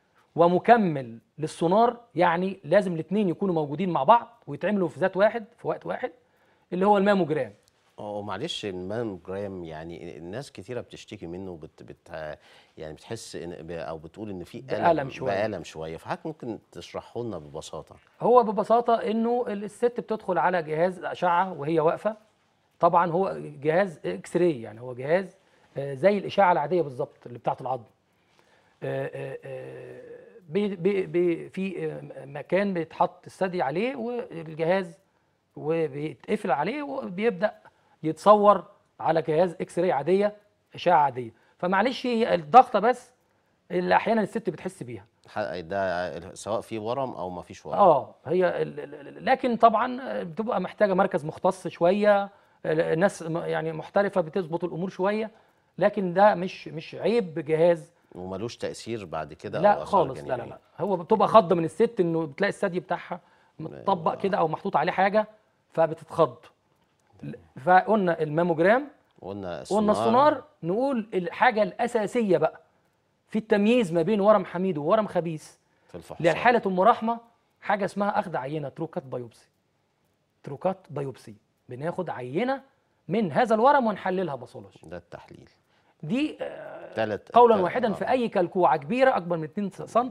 ومكمل للسونار يعني لازم الاثنين يكونوا موجودين مع بعض ويتعملوا في ذات واحد في وقت واحد اللي هو الماموجرام اه معلش الماموجرام يعني الناس كتيرة بتشتكي منه بت بت يعني بتحس إن ب- او بتقول ان في بألم شوية. بألم شويه فحضرتك ممكن تشرحه لنا ببساطه هو ببساطة انه الست بتدخل على جهاز أشعة وهي واقفة طبعا هو جهاز اكس راي يعني هو جهاز آه، زي الإشعة العادية بالظبط اللي بتاعة العظم آه، آه، آه، بي- بي- بي- في آه، مكان بيتحط الثدي عليه والجهاز وبيتقفل عليه وبيبدأ يتصور على جهاز اكس راي عادية إشعة عادية فمعلش هي الضغطة بس اللي أحيانا الست بتحس بيها ح- ده سواء في ورم او ما فيش ورم اه هي ال- ال- ال- لكن طبعا بتبقى محتاجه مركز مختص شويه ال- ناس م- يعني محترفه بتظبط الامور شويه لكن ده مش مش عيب بجهاز وملوش تاثير بعد كده أو لا آثار خالص لا لا جانبية. لا هو بتبقى خض من الست انه بتلاقي الثدي بتاعها متطبق كده او محطوط عليه حاجه فبتتخض ل- فقلنا الماموجرام قلنا قلنا السونار نقول الحاجه الاساسيه بقى في التمييز ما بين ورم حميد وورم خبيث في الفحص للحالة أم رحمة حاجة اسمها أخذ عينة تروكات بايوبسي تروكات بايوبسي بناخد عينة من هذا الورم ونحللها باثولوجي ده التحليل دي آه، ثلاث قولا واحدا في أي كلكوعة كبيرة أكبر من 2 سم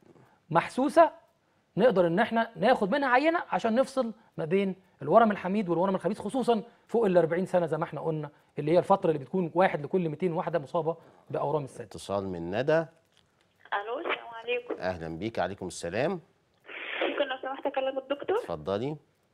محسوسة نقدر إن احنا ناخد منها عينة عشان نفصل ما بين الورم الحميد والورم الخبيث خصوصا فوق ال 40 سنة زي ما احنا قلنا اللي هي الفترة اللي بتكون واحد لكل 200 واحدة مصابة بأورام الثدي اتصال من ندى الو السلام عليكم اهلا بيك عليكم السلام ممكن لو سمحت اكلم الدكتور اتفضلي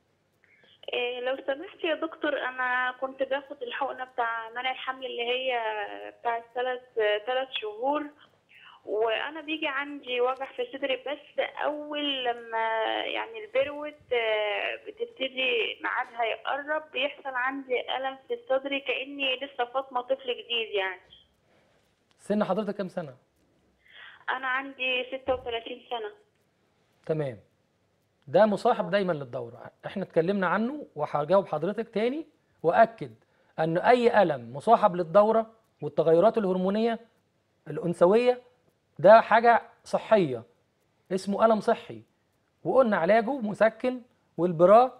إيه لو سمحت يا دكتور انا كنت باخد الحقنه بتاع منع الحمل اللي هي بتاع الثلاث ثلاث شهور وانا بيجي عندي وجع في صدري بس اول لما يعني البرود آه، بتبتدي ميعادها يقرب بيحصل عندي الم في صدري كاني لسه فاطمه طفل جديد يعني سن حضرتك كام سنة؟ انا عندي 36 سنه تمام ده مصاحب دايما للدوره احنا اتكلمنا عنه وهجاوب حضرتك تاني واكد ان اي الم مصاحب للدوره والتغيرات الهرمونيه الانثويه ده حاجه صحيه اسمه الم صحي وقلنا علاجه مسكن والبراء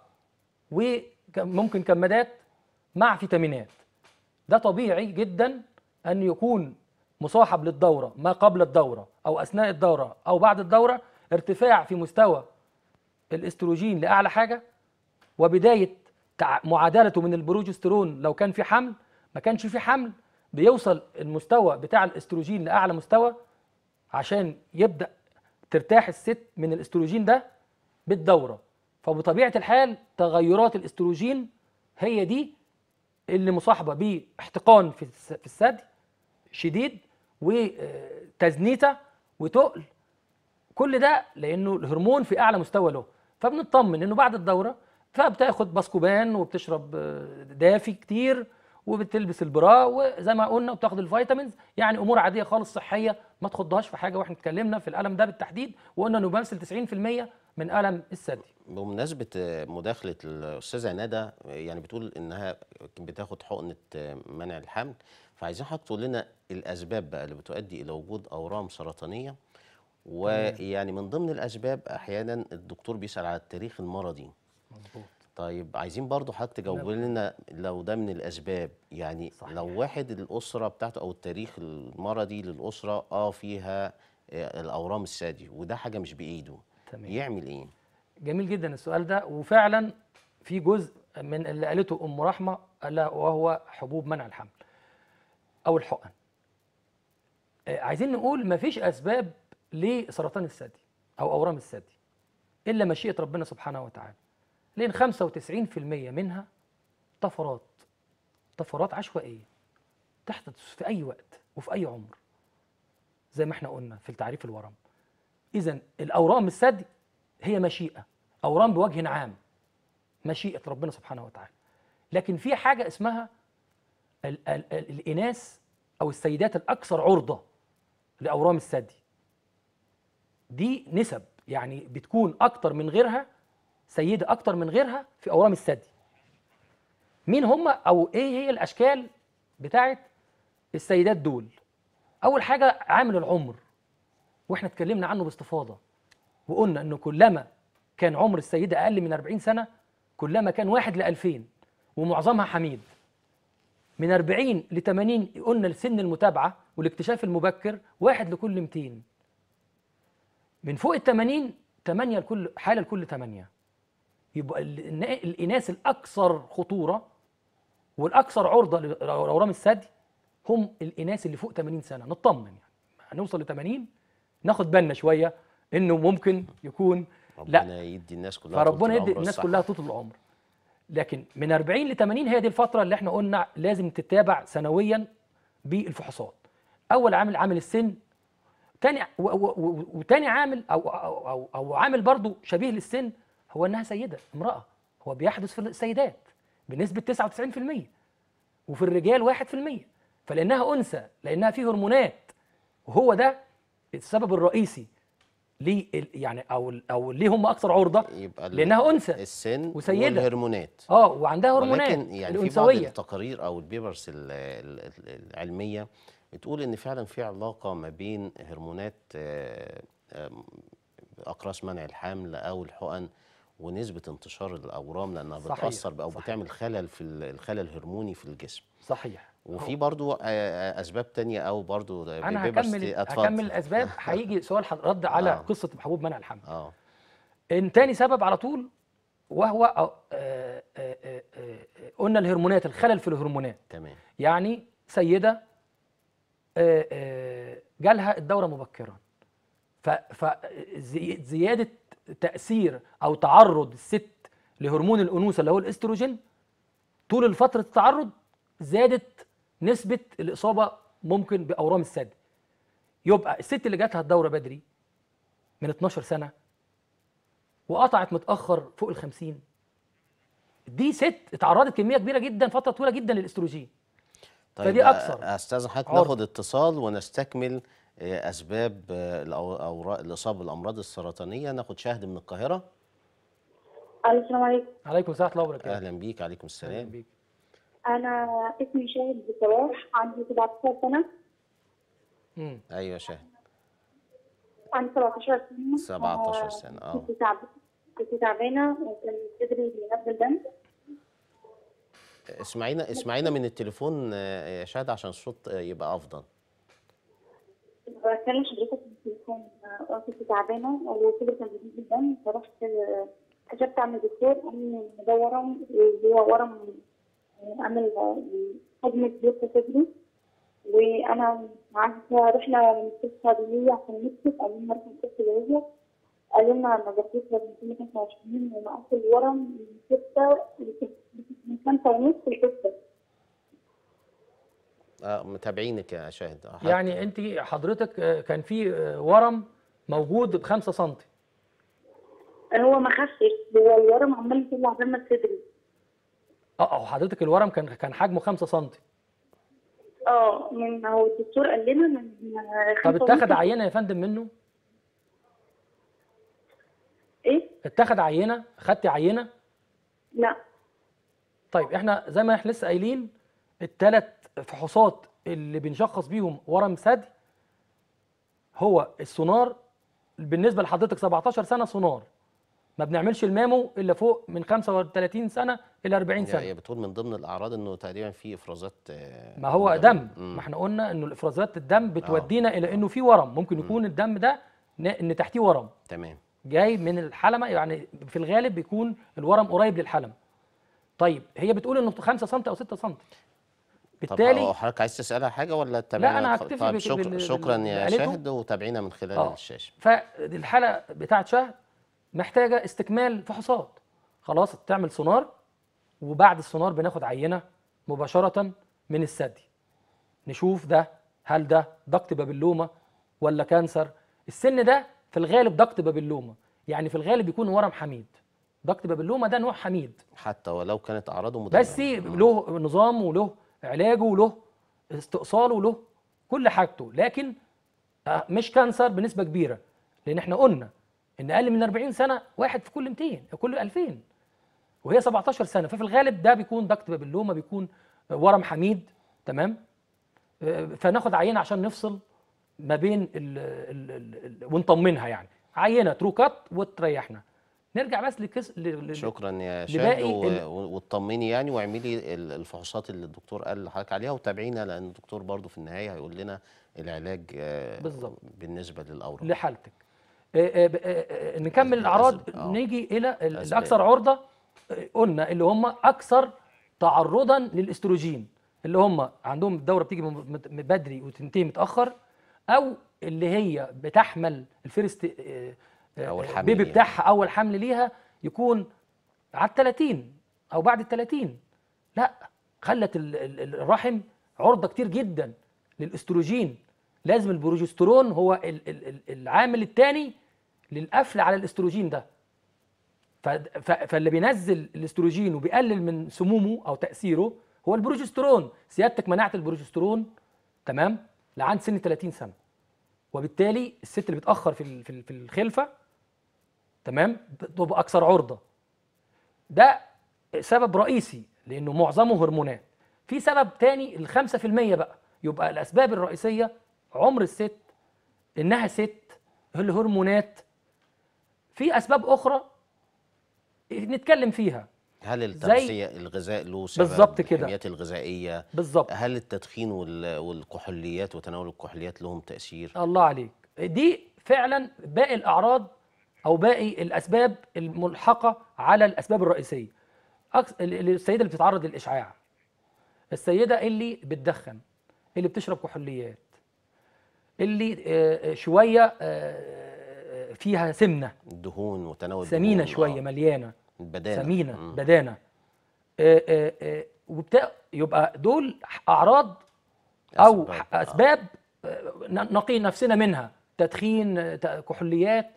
وممكن كمادات مع فيتامينات ده طبيعي جدا ان يكون مصاحب للدوره ما قبل الدوره او اثناء الدوره او بعد الدوره ارتفاع في مستوى الاستروجين لاعلى حاجه وبدايه تع- معادلته من البروجسترون لو كان في حمل ما كانش في حمل بيوصل المستوى بتاع الاستروجين لاعلى مستوى عشان يبدا ترتاح الست من الاستروجين ده بالدوره فبطبيعه الحال تغيرات الاستروجين هي دي اللي مصاحبه باحتقان في الس- في الثدي شديد وتزنيته وتقل كل ده لانه الهرمون في اعلى مستوى له فبنطمن انه بعد الدوره فبتاخد باسكوبان وبتشرب آه، دافي كتير وبتلبس البرا وزي ما قلنا وبتاخد الفيتامينز يعني امور عاديه خالص صحيه ما تخضهاش في حاجه واحنا اتكلمنا في الالم ده بالتحديد وقلنا انه بيمثل 90% من الم الثدي بمناسبة آه، مداخلة الأستاذة ندى آه، يعني بتقول إنها بتاخد حقنة آه، منع الحمل فعايزين حضرتك تقول لنا الأسباب بقى اللي بتؤدي إلى وجود أورام سرطانية ويعني من ضمن الأسباب أحيانا الدكتور بيسأل على التاريخ المرضي مظبوط طيب عايزين برضو حضرتك تجاوب لنا لو ده من الأسباب يعني صحيح. لو واحد الأسرة بتاعته أو التاريخ المرضي للأسرة اه فيها آه، الأورام الثدي وده حاجة مش بإيده تمام. يعمل إيه؟ جميل جدا السؤال ده وفعلا في جزء من اللي قالته ام رحمه الا وهو حبوب منع الحمل او الحقن آه، عايزين نقول مفيش اسباب لسرطان الثدي او اورام الثدي الا مشيئه ربنا سبحانه وتعالى لان 95% منها طفرات طفرات عشوائيه تحدث في اي وقت وفي اي عمر زي ما احنا قلنا في التعريف الورم اذا الاورام الثدي هي مشيئه اورام بوجه عام مشيئه ربنا سبحانه وتعالى لكن في حاجه اسمها ال ال ال الاناث او السيدات الاكثر عرضه لاورام الثدي دي نسب يعني بتكون اكتر من غيرها سيده اكتر من غيرها في اورام الثدي مين هم او ايه هي الاشكال بتاعت السيدات دول اول حاجه عامل العمر واحنا اتكلمنا عنه باستفاضه وقلنا انه كلما كان عمر السيده اقل من 40 سنه كلما كان واحد ل 2000 ومعظمها حميد من 40 ل 80 قلنا لسن المتابعه والاكتشاف المبكر واحد لكل 200 من فوق ال 80 8 لكل حاله لكل 8 يبقى ال- النا- الاناث الاكثر خطوره والاكثر عرضه لاورام الثدي هم الاناث اللي فوق 80 سنه نطمن يعني هنوصل ل 80 ناخد بالنا شويه انه ممكن يكون لا ربنا يدي الناس كلها طول فربنا يدي العمر الناس والصحة. كلها طول العمر لكن من 40 ل 80 هي دي الفتره اللي احنا قلنا لازم تتابع سنويا بالفحوصات اول عامل عامل السن تاني و- و- و- وتاني عامل او او او, أو عامل برضو شبيه للسن هو انها سيده امراه هو بيحدث في السيدات بنسبه 99% وفي الرجال 1% فلانها انثى لانها في هرمونات وهو ده السبب الرئيسي ليه ال- يعني او او ليه هم اكثر عرضه يبقى ال- لانها انثى السن وسيدة. والهرمونات اه وعندها هرمونات ولكن يعني في بعض الانثويه التقارير او البيبرز ال- ال- ال- العلميه بتقول ان فعلا في علاقه ما بين هرمونات آه، آم، اقراص منع الحمل او الحقن ونسبه انتشار الاورام لانها صحيح، بتاثر او صحيح. بتعمل خلل في ال- الخلل الهرموني في الجسم صحيح وفي برضو آه، آه، اسباب تانية او برضو انا بيبرز هكمل اتفضل. هكمل الاسباب هيجي سؤال حض- رد على آه. قصه حبوب منع الحمل اه ان تاني سبب على طول وهو آه، آه، آه، آه، آه، قلنا الهرمونات الخلل في الهرمونات تمام يعني سيده آه، آه، جالها الدوره مبكرا فزياده تاثير او تعرض الست لهرمون الانوثه اللي هو الاستروجين طول فتره التعرض زادت نسبه الاصابه ممكن باورام الثدي يبقى الست اللي جاتها الدوره بدري من 12 سنه وقطعت متاخر فوق ال 50 دي ست اتعرضت كميه كبيره جدا فتره طويله جدا للاستروجين طيب فدي أكثر استاذ حضرتك عرض. ناخد اتصال ونستكمل آه، اسباب آه، الأو- أوراق الاصابه بالامراض السرطانيه ناخد شاهد من القاهره الو السلام عليكم عليكم السلام ورحمه الله وبركاته اهلا بيك عليكم أهلاً السلام بيك. انا اسمي شاهد بصلاح عندي 17 سنه مم. ايوه شاهد عندي 17 سنه 17 آه، سنة، آه. كنت تعب كنت تعبانه وكان صدري بينزل دم اسمعينا اسمعينا من التليفون آه، يا شاهد عشان الصوت آه، يبقى افضل بكلم حضرتك في التليفون آه، كنت تعبانه وصدري كان بينزل دم فرحت آه، كشفت عند الدكتور قال لي إن ده ورم وهو ورم آه، عامل آه، حجم كبير في صدري وانا عايزه رحله للمستشفى دولية عشان نكتب قالوا لنا رحله مستشفى دولية قالوا لنا مجرتين لازم 225 ومقاس الورم من ستة من خمسة ونص لستة آه متابعينك يا شاهد آه، حضرتك- يعني انت حضرتك آه، كان في آه، ورم موجود ب 5 سم هو ما خفش هو الورم عمال يطلع دم في صدري اه أو حضرتك الورم كان كان حجمه 5 سم اه من هو الدكتور قال لنا من طب خمسة اتاخد ونص- عينه يا فندم منه ايه؟ اتاخد عينه خدتي عينه لا طيب احنا زي ما احنا لسه قايلين الثلاث فحوصات اللي بنشخص بيهم ورم ثدي هو السونار بالنسبه لحضرتك 17 سنه سونار ما بنعملش المامو الا فوق من 35 سنه الى 40 هي سنه هي بتقول من ضمن الاعراض انه تقريبا في افرازات آه، ما هو من دم مم. ما احنا قلنا انه الافرازات الدم بتودينا الى انه في ورم ممكن يكون الدم ده ن- ان تحتيه ورم تمام جاي من الحلمه يعني في الغالب بيكون الورم قريب للحلمه طيب هي بتقول انه 5 سم او 6 سم طب بالتالي هو حضرتك عايز تسالها حاجه ولا تتابعنا أنا خ- هكتفي طيب بك- شكرا بال- شكرا باللي يا قالته. شاهد وتابعينا من خلال آه. الشاشه فالحاله بتاعت شهد محتاجه استكمال فحوصات خلاص تعمل سونار وبعد السونار بناخد عينه مباشره من الثدي نشوف ده هل ده ضغط بابلوما ولا كانسر السن ده في الغالب ضغط بابلوما يعني في الغالب يكون ورم حميد ضغط بابلوما ده نوع حميد حتى ولو كانت اعراضه مدمره بس له نظام وله علاجه وله استئصاله وله كل حاجته لكن آه، مش كانسر بنسبه كبيره لان احنا قلنا ان اقل من 40 سنه واحد في كل 200 كل 2000 وهي 17 سنه ففي الغالب ده بيكون ضغط بابلوما بيكون ورم حميد تمام آه، فناخد عينه عشان نفصل ما بين ال ال ال ال ونطمنها يعني عينه ترو كات وتريحنا نرجع بس لكس ل- ل- شكرا يا شاهد لباقي و- ال- و- واطمني يعني واعملي ال- الفحوصات اللي الدكتور قال لحضرتك عليها وتابعينا لان الدكتور برضو في النهايه هيقول لنا العلاج آه، بالظبط. بالنسبه للاورام لحالتك آه، آه، آه، آه، نكمل الاعراض أسباب. آه. نيجي الى ال- أسباب. الاكثر عرضه آه، قلنا اللي هم اكثر تعرضا للاستروجين اللي هم عندهم الدوره بتيجي من من بدري وتنتهي متاخر او اللي هي بتحمل الفيرست آه، آه، أول حمل بيبي ليها. بتاعها اول حمل ليها يكون على ال 30 او بعد ال 30 لا خلت ال- ال- الرحم عرضه كتير جدا للاستروجين لازم البروجسترون هو ال- ال- ال- العامل الثاني للقفل على الاستروجين ده ف- ف- فاللي بينزل الاستروجين وبيقلل من سمومه او تاثيره هو البروجسترون سيادتك منعت البروجسترون تمام لعند سن 30 سنه وبالتالي الست اللي بتاخر في ال- في ال- في الخلفه تمام بتبقى اكثر عرضه ده سبب رئيسي لانه معظمه هرمونات في سبب تاني ال 5% بقى يبقى الاسباب الرئيسيه عمر الست انها ست الهرمونات في اسباب اخرى نتكلم فيها هل التغذيه الغذاء له سبب بالظبط كده. الحميات الغذائيه بالظبط هل التدخين وال- والكحوليات وتناول الكحوليات لهم تاثير الله عليك دي فعلا باقي الاعراض او باقي الاسباب الملحقه على الاسباب الرئيسيه أكس- ال- ال- السيده اللي بتتعرض للاشعاع السيده اللي بتدخن اللي بتشرب كحوليات اللي آه، آه، شويه آه، فيها سمنه الدهون وتناول سمينه الدهون، شويه آه، مليانه البدانه سمينه مم. بدانه آه، آه، آه، وبتا يبقى دول اعراض او أسباب، اسباب, آه. أسباب آه، ن- نقي نفسنا منها تدخين آه، ت- كحوليات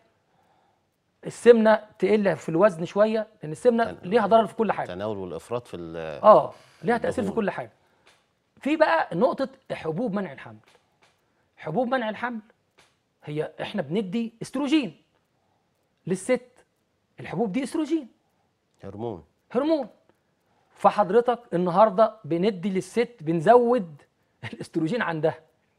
السمنه تقل في الوزن شويه لان السمنه تن- ليها ضرر في كل حاجه التناول والافراط في ال- اه ليها تاثير في الدهون. كل حاجه في بقى نقطه حبوب منع الحمل حبوب منع الحمل هي احنا بندي استروجين للست الحبوب دي استروجين هرمون هرمون فحضرتك النهارده بندي للست بنزود الاستروجين عندها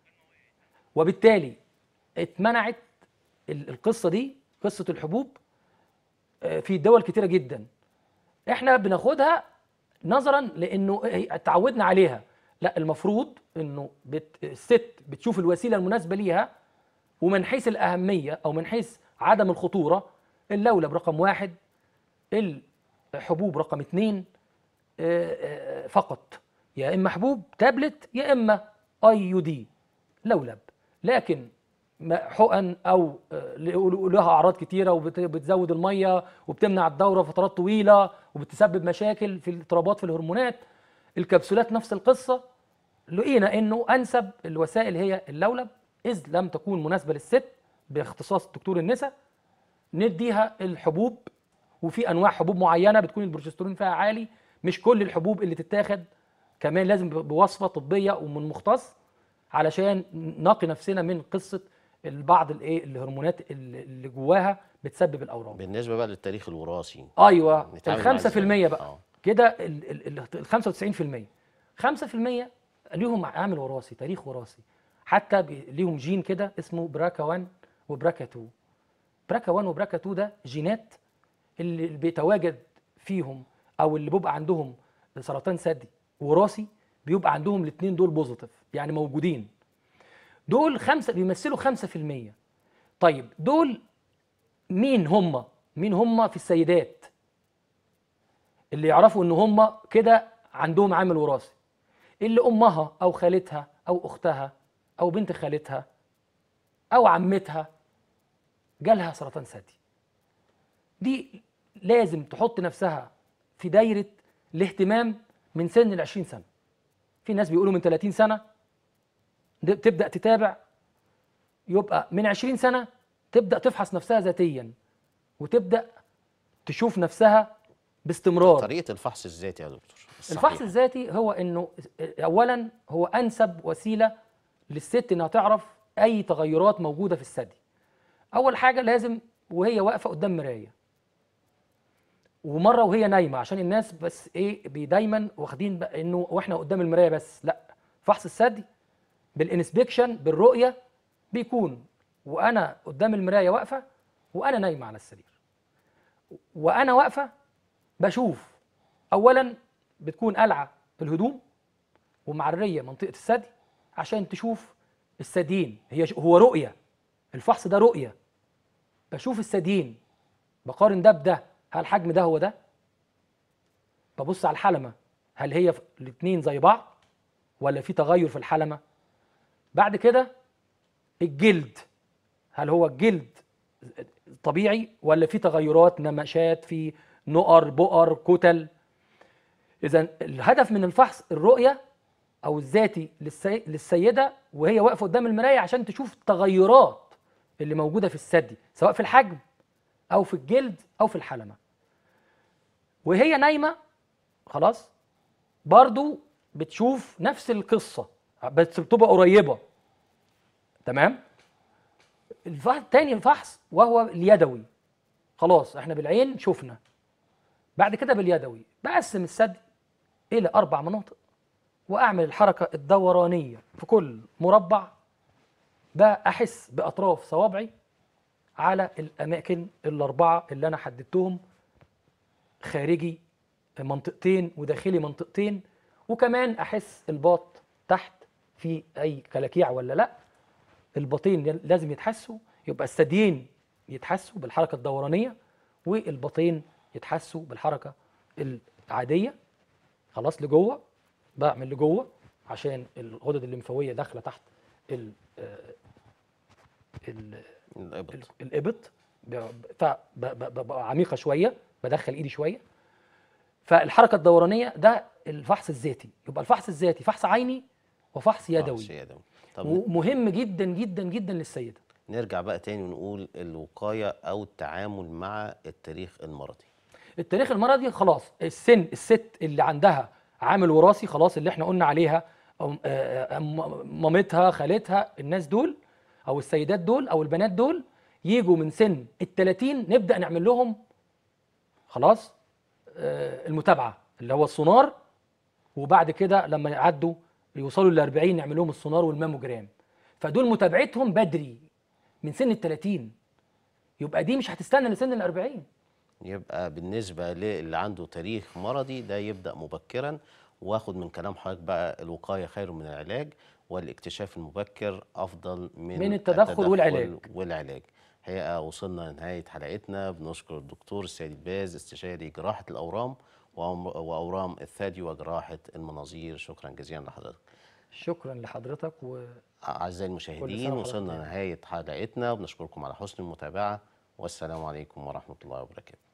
وبالتالي اتمنعت ال- القصه دي قصه الحبوب آه، في دول كتيره جدا احنا بناخدها نظرا لانه هي- اتعودنا عليها لا المفروض انه بت الست بتشوف الوسيله المناسبه ليها ومن حيث الاهميه او من حيث عدم الخطوره اللولب رقم واحد الحبوب رقم اتنين آه، آه، فقط يا اما حبوب تابلت يا اما اي يو دي لولب لكن ما- حقن او آه، ل- لها اعراض كتيره وبتزود الميه وبتمنع الدوره فترات طويله وبتسبب مشاكل في الاضطرابات في الهرمونات الكبسولات نفس القصه لقينا انه انسب الوسائل هي اللولب اذ لم تكون مناسبه للست باختصاص دكتور النساء نديها الحبوب وفي انواع حبوب معينه بتكون البروجسترون فيها عالي مش كل الحبوب اللي تتاخد كمان لازم ب- بوصفه طبيه ومن مختص علشان نقي نفسنا من قصه بعض الايه الهرمونات اللي اللي جواها بتسبب الاورام بالنسبه بقى للتاريخ الوراثي ايوه نتعامل ال معاه 5% إزاي؟ بقى آه. كده ال ال- ال- ال 95% 5% ليهم عامل وراثي تاريخ وراثي حتى بي- ليهم جين كده اسمه براكا 1 وبراكا 2 براكا 1 وبراكا 2 ده جينات اللي بيتواجد فيهم او اللي بيبقى عندهم سرطان ثدي وراثي بيبقى عندهم الاثنين دول بوزيتيف يعني موجودين دول خمسة بيمثلوا 5% طيب دول مين هم مين هم في السيدات اللي يعرفوا ان هم كده عندهم عامل وراثي اللي امها او خالتها او اختها او بنت خالتها او عمتها جالها سرطان ثدي دي لازم تحط نفسها في دايره الاهتمام من سن ال 20 سنه في ناس بيقولوا من 30 سنه د- تبدا تتابع يبقى من 20 سنه تبدا تفحص نفسها ذاتيا وتبدا تشوف نفسها باستمرار طريقه الفحص الذاتي يا دكتور الفحص الصحيح. الذاتي هو انه اولا هو انسب وسيله للست انها تعرف اي تغيرات موجوده في الثدي اول حاجه لازم وهي واقفه قدام مرايه ومره وهي نايمه عشان الناس بس ايه بي دايما واخدين بقى انه واحنا قدام المرايه بس لا فحص الثدي بالانسبكشن بالرؤيه بيكون وانا قدام المرايه واقفه وانا نايمه على السرير وانا واقفه بشوف اولا بتكون قلعه الهدوم ومعريه منطقه الثدي عشان تشوف الثديين هي ش- هو رؤيه الفحص ده رؤيه بشوف الثديين بقارن ده بده هل الحجم ده هو ده ببص على الحلمه هل هي الاثنين زي بعض ولا في تغير في الحلمه بعد كده الجلد هل هو الجلد طبيعي ولا في تغيرات نمشات في نقر بؤر كتل اذا الهدف من الفحص الرؤيه او الذاتي للسي... للسيده وهي واقفه قدام المرايه عشان تشوف التغيرات اللي موجوده في الثدي سواء في الحجم او في الجلد او في الحلمه وهي نايمه خلاص برضو بتشوف نفس القصه بس بتبقى قريبه تمام الفحص تاني الفحص وهو اليدوي خلاص احنا بالعين شفنا بعد كده باليدوي بقسم الثدي الى اربع مناطق واعمل الحركه الدورانيه في كل مربع بقى احس باطراف صوابعي على الاماكن الاربعه اللي انا حددتهم خارجي منطقتين وداخلي منطقتين وكمان احس الباط تحت في اي كلاكيع ولا لا الباطين لازم يتحسوا يبقى الثديين يتحسوا بالحركه الدورانيه والباطين يتحسوا بالحركه العاديه خلاص لجوه بعمل لجوه عشان الغدد الليمفاويه داخله تحت ال ال الابط ال- الابط فببقى عميقه شويه بدخل ايدي شويه فالحركه الدورانيه ده الفحص الذاتي يبقى الفحص الذاتي فحص عيني وفحص يدوي فحص يدوي طب ومهم جدا جدا جدا للسيده نرجع بقى تاني ونقول الوقايه او التعامل مع التاريخ المرضي التاريخ المرضي خلاص السن الست اللي عندها عامل وراثي خلاص اللي احنا قلنا عليها أم- آه، آه، م- مامتها خالتها الناس دول او السيدات دول او البنات دول يجوا من سن ال 30 نبدا نعمل لهم خلاص آه، المتابعه اللي هو السونار وبعد كده لما يعدوا يوصلوا ل 40 نعمل لهم السونار والماموجرام فدول متابعتهم بدري من سن ال 30 يبقى دي مش هتستنى لسن ال 40 يبقى بالنسبة للي عنده تاريخ مرضي ده يبدأ مبكرا واخد من كلام حضرتك بقى الوقاية خير من العلاج والاكتشاف المبكر أفضل من, من التدخل والعلاج. والعلاج هي وصلنا لنهاية حلقتنا بنشكر الدكتور السيد باز استشاري جراحة الأورام وأم- وأورام الثدي وجراحة المناظير شكرا جزيلا لحضرتك شكرا لحضرتك و أعزائي كل المشاهدين سنة وحضرتك وصلنا طيب. لنهاية حلقتنا وبنشكركم على حسن المتابعة والسلام عليكم ورحمة الله وبركاته